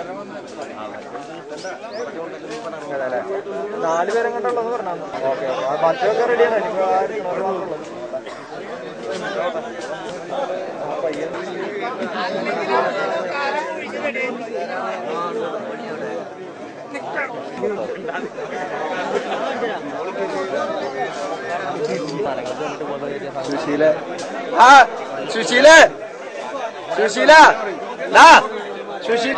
നാല് പേരും കണ്ടുള്ളത് പറഞ്ഞു ഓക്കെ ഓക്കെ മറ്റൊക്കെ റെഡിയാണ് ഇനിയിപ്പോ ആരും ഉള്ളത് സുശീല ആ സുശീല സുശീല ദാ സുശീൽ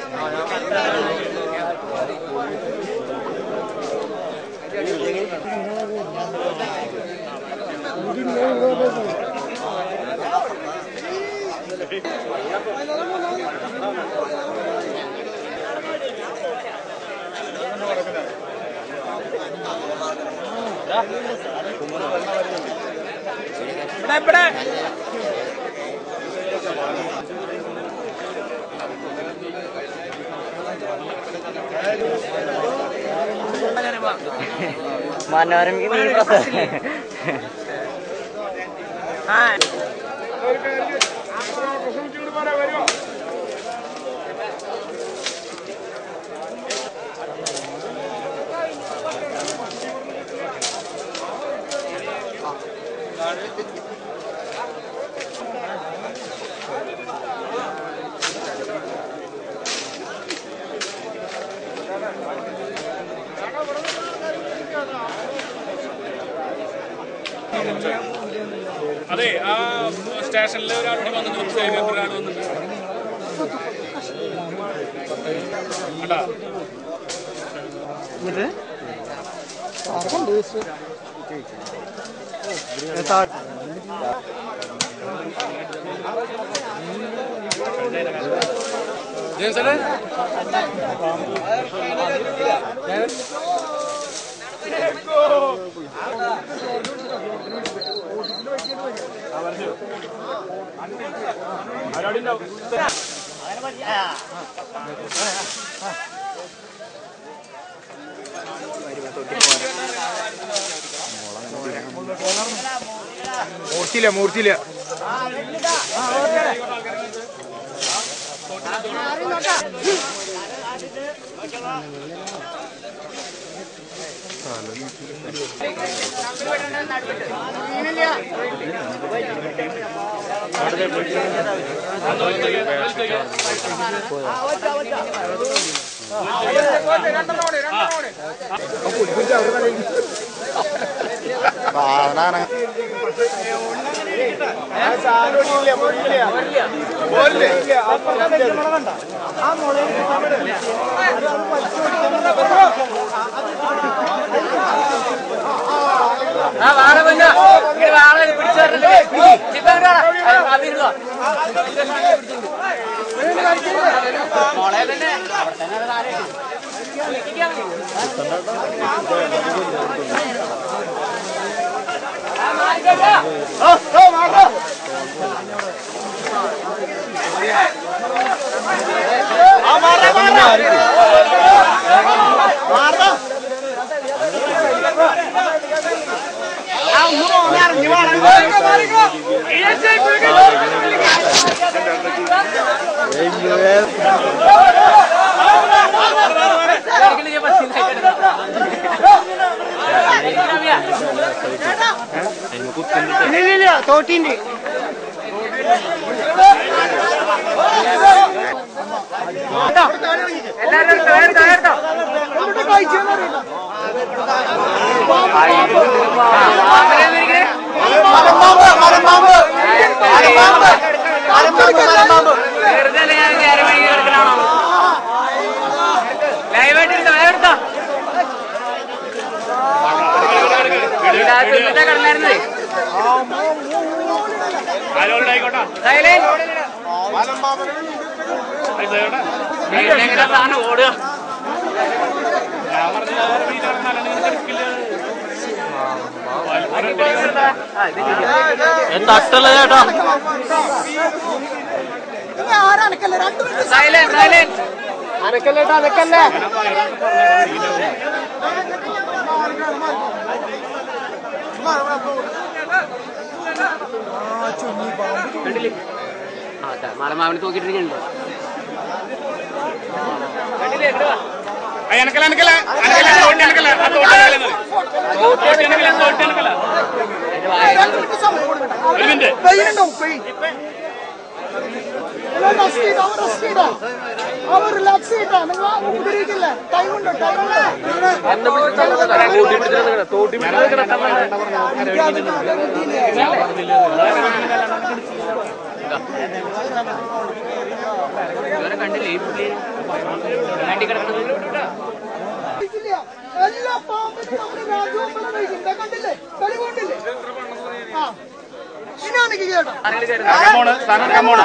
മനോരമയ്ക്ക് മീൻ പ്രസവം അതെ ആ സ്റ്റേഷനിൽ ഒരാളോട് വന്ന് ചോദിച്ചു ഒരാൾ വന്നിട്ട് അടാ ജെയിംസല്ലേ മൂർത്തിയില്ല മൂർത്തിയില്ല സാധനാണ് തോട്ടിണ്ട് ആരോടെ ആയിക്കോട്ടെ ഓടുക ഞാൻ പറഞ്ഞില്ല വേറെ മീനാണെന്നല്ല നിങ്ങൾ എടുക്കില്ല തട്ടല്ല ചേട്ടാ സൈലന്റ് സൈലന്റ് അനക്കല്ലേട്ടാ അനക്കല്ലേ മലമാവിന് നോക്കിട്ടിരിക്കുന്നുണ്ടോ എനക്കല്ല എനക്കല്ല എനക്കല്ല തോട്ടി എനക്കല്ല ആ തോട്ടി എനക്കല്ല തോട്ടി എനക്കല്ല തോട്ടി എനക്കല്ല ഒരു മിനിറ്റ് അവർ റിലാക്സ് ചെയ്താ നിങ്ങൾ ഉപദ്രവിക്കില്ല ടൈം ഉണ്ട് ടൈം എല്ലാ പാമ്പിനും നമ്മുടെ രാജഗോപാലൻ കഴിക്കും കണ്ടില്ലേ കളി കൊണ്ടില്ലേ ആ ഇനാണ് കേട്ടോ കമ്മോണ് സാധനം കമ്മോണ്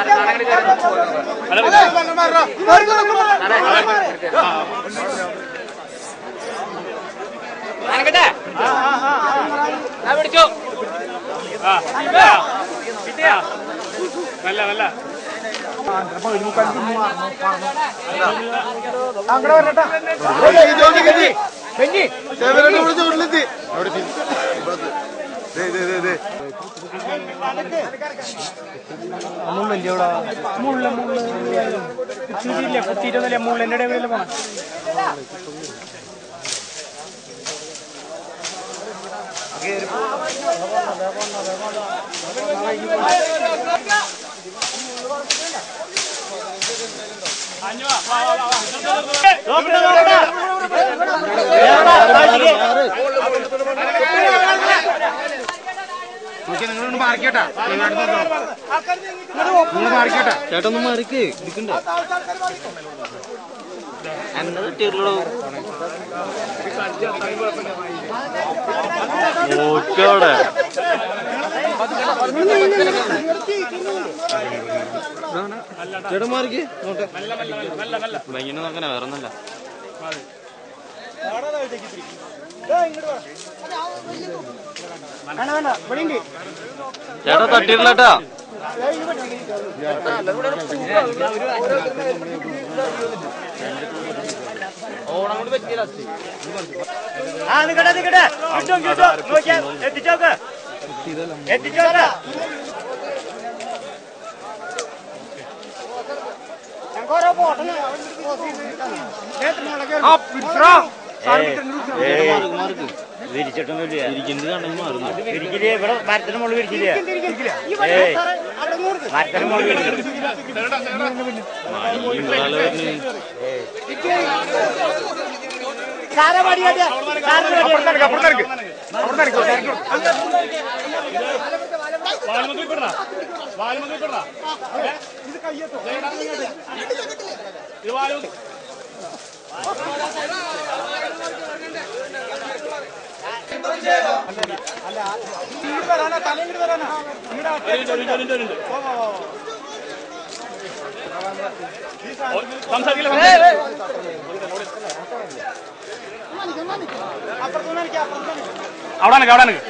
അനക്കട്ടെ ഞാൻ പിടിച്ചു ആ കിട്ടിയാ നല്ല നല്ല മുള്ള മുള്ള കുത്തിയിട്ടില്ല കുത്തിയിട്ടൊന്നുമില്ല മുള്ളന്റെ ഇടയിൽ പോണം ചേട്ടൊന്നും മാറിക്ക് ഇരിക്കണ്ടേ എന്നെ കിട്ടിയുള്ളൂ നോക്കവിടെ ചേട്ടൻ മാറിക്ക് നോട്ടെ ഭയങ്കര നോക്കണേ വേറെ ഒന്നല്ല ചേട്ടാ തട്ടിയിട്ടില്ലട്ടാ ആ നിക്കട്ടെ നിക്കട്ടെ കിട്ടും കിട്ടും നോക്കിയാ എത്തിച്ചോക്ക് എത്തിച്ചോക്ക് വിരിച്ചിട്ടൊന്നുമില്ല ഇരിക്കുന്നത് കണ്ടെങ്കിൽ മാറുന്നു വിരിക്കില്ലേ ഇവിടെ മരത്തിന് മുകളിൽ വിരിക്കില്ലേ മരത്തിന് മുകളിൽ വിരിക്കില്ല ഇങ്ങളാല് പറഞ്ഞ് വാലുമതി കിട്ടണ വാലുമതി കിട്ടണ ഇത് വാലുമതി സംസാരിക്കില്ല അവിടെ നിൽക്ക് അവിടെ നിൽക്ക്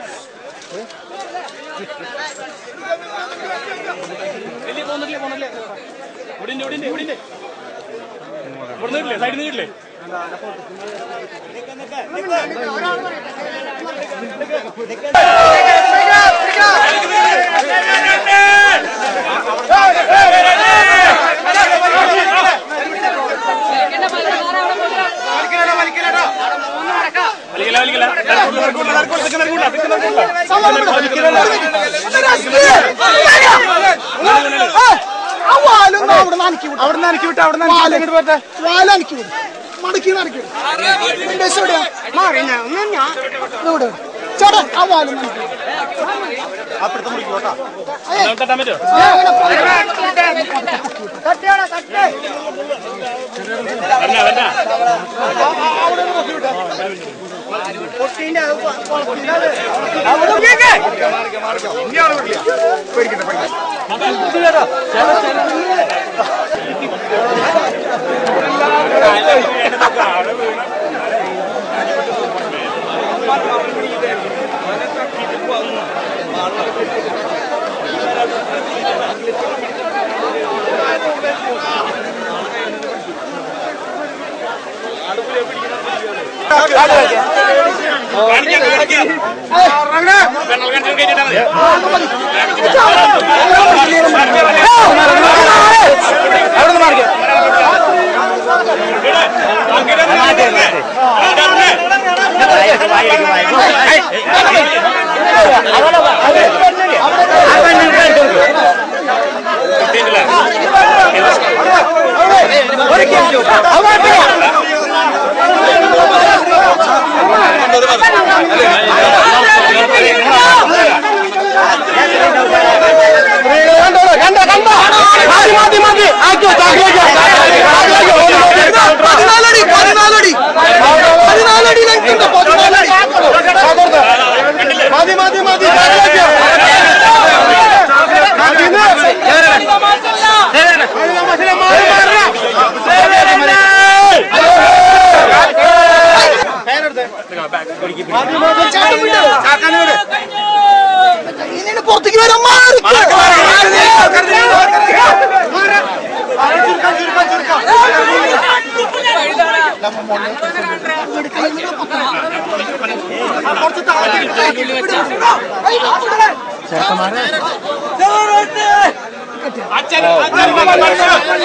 ഇല്ലേ, പോന്നിട്ടില്ലേ, പോന്നിട്ടില്ലേ? ഇവിടെ ഉണ്ട്, ഇവിടെ ഉണ്ട്, ഇവിടെ ഉണ്ട്. ഇവിടെ നിന്നിട്ടില്ലേ സൈഡിൽ നിന്നിട്ടില്ലേ വലിക്കില്ല വലിക്കില്ല നടക്കൂല, നടക്കൂല, നടക്കൂല, നടക്കൂല, നടക്കൂല, നടക്കൂല. ആ വാലൊന്നും അവിടെ നനക്കി വിട്ടു അവിടെ നനക്കി വിട്ടു അവിടെ നനക്കി വിട്ടെ വാല നനക്കി വിടും മടക്കി നനക്കി വിടും എന്റെ എവിടെ മാറി ഞാൻ ഞാൻ ഇവിടെ ചേട്ടാ ആ വാല് നനക്കി വിടും. നമുക്ക് തട്ടാൻ പറ്റുമോ ഞാൻ അങ്ങനെ തട്ടിയോടാ തട്ടേ വരണ വരണ കാണിക്കാം കാണിക്കാം പെണ്ണൽ കണ്ടിട്ട് കേട്ടിട്ടാ മതി അവിടെ നിന്ന് മാറിക്കാം കുറച്ച് താഴെ അച്ഛൻ അച്ഛൻ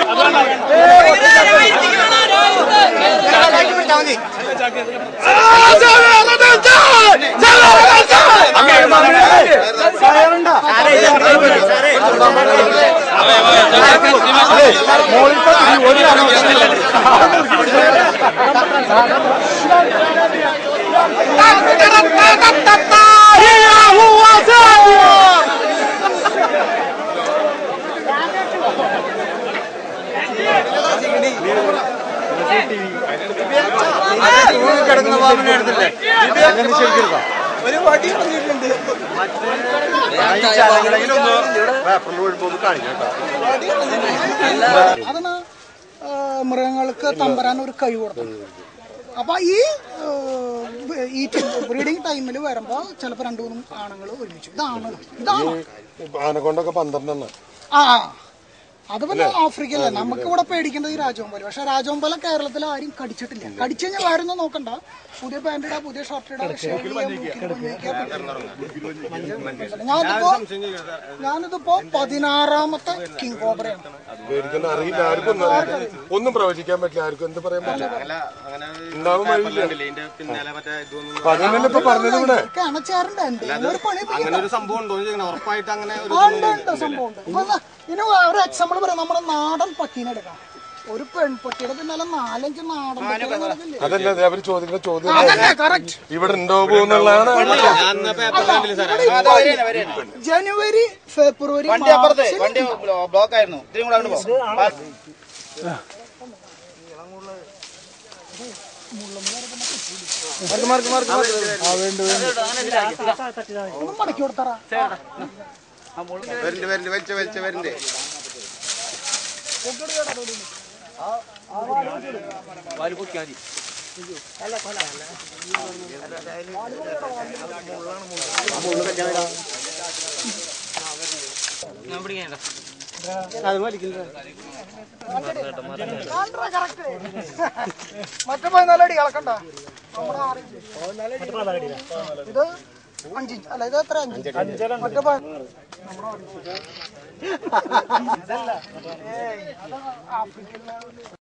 കിടക്കുന്ന പാമ്പിനെ എടുത്തില്ലേ ഒരു വടി വന്നിട്ടുണ്ട് അതാണ് ആ, മൃഗങ്ങൾക്ക് തമ്പരാൻ ഒരു കഴിവ് കൊടുത്തത് അപ്പൊ ഈ ഈറ്റിംഗ് ബ്രീഡിംഗ് ടൈമിൽ വരുമ്പോ ചിലപ്പോ രണ്ടു മൂന്നും ആണുങ്ങൾ ഒരുമിച്ചു ഇതാണ് ഇതാണ് ആനക്കൊണ്ടൊക്കെ പന്ത്രണ്ടെണ്ണം ആ ആ. അത് പിന്നെ ആഫ്രിക്കയിലെ നമുക്ക് ഇവിടെ പേടിക്കേണ്ടത് ഈ രാജവമ്പല പക്ഷെ രാജവമ്പല കേരളത്തിൽ ആരും കടിച്ചിട്ടില്ല കടിച്ചു കഴിഞ്ഞാൽ വേറൊന്നും നോക്കണ്ട പുതിയ പാന്റ് ഇടാ പുതിയ ഷർട്ട് ഇടാ ഷേവ് ചെയ്യാ, മൂക്കിൽ പഞ്ഞി വെക്കാ, ഞാനിപ്പോ ഞാനിതിപ്പോ പതിനാറാമത്തെ കിങ് കോബ്രയാണ് പേടിക്കുന്ന അറിയില്ല ആർക്കും ഒന്നും അറിയില്ല ഒന്നും പ്രവചിക്കാൻ പറ്റില്ല ആർക്കും എന്ത് പറയാൻ പറ്റില്ല ഉണ്ടാവും വഴിയില്ല അപ്പൊ അതന്നെ ഇപ്പൊ പറഞ്ഞത് ഇവിടെ എനിക്ക് അണച്ചാറുണ്ട് എന്റെ ഒരു പണി അങ്ങനെ ഒരു സംഭവം ഉണ്ടോ എന്ന് ചോദിക്കണം ഉറപ്പായിട്ട് അങ്ങനെ ഒരു ആ, ഉണ്ട്, ഉണ്ട്, സംഭവമുണ്ട്. അപ്പൊ എന്നാ, ഇനി ഒരു എക്സാമ്പിൾ പറയാം നമ്മുടെ നാടൻ പട്ടീനെ എടുക്കാം ഒരു പെൺപട്ടിയുടെ പിന്നാലെ നാലഞ്ച് നാടൻ പട്ടികളെ നടക്കില്ലേ? അതല്ല അത് അവര് ചോദിക്കുന്ന ചോദ്യം അതന്നെ കറക്റ്റ് ഇവിടെ ഉണ്ടോ പോകുന്നുള്ളതാണ് ഞാൻ പേപ്പറിൽ സാറേ ജനുവരി ഫെബ്രുവരി വണ്ടി അപ്പുറത്തെ മാർച്ചിൽ വണ്ടി ബ്ലോക്ക് ആയിരുന്നു ഇത്രയും കൂടെ അങ്ങോട്ട് പോകും ഒന്ന് മടക്കി കൊടുത്തറ വരണ്ട് വരണ്ട് വലിച്ച വലിച്ച വരണ്ട് മറ്റേ പതിനാലടി കളക്കണ്ട നമ്മുടെ ആറിഞ്ച് ഇത് അഞ്ചിഞ്ച് അല്ല ഇത് എത്ര അഞ്ച് മറ്റേ പ- നമ്മുടെ ആറിഞ്ച്. അതല്ല ഏയ്, അത് ആഫ്രിക്കയിലെ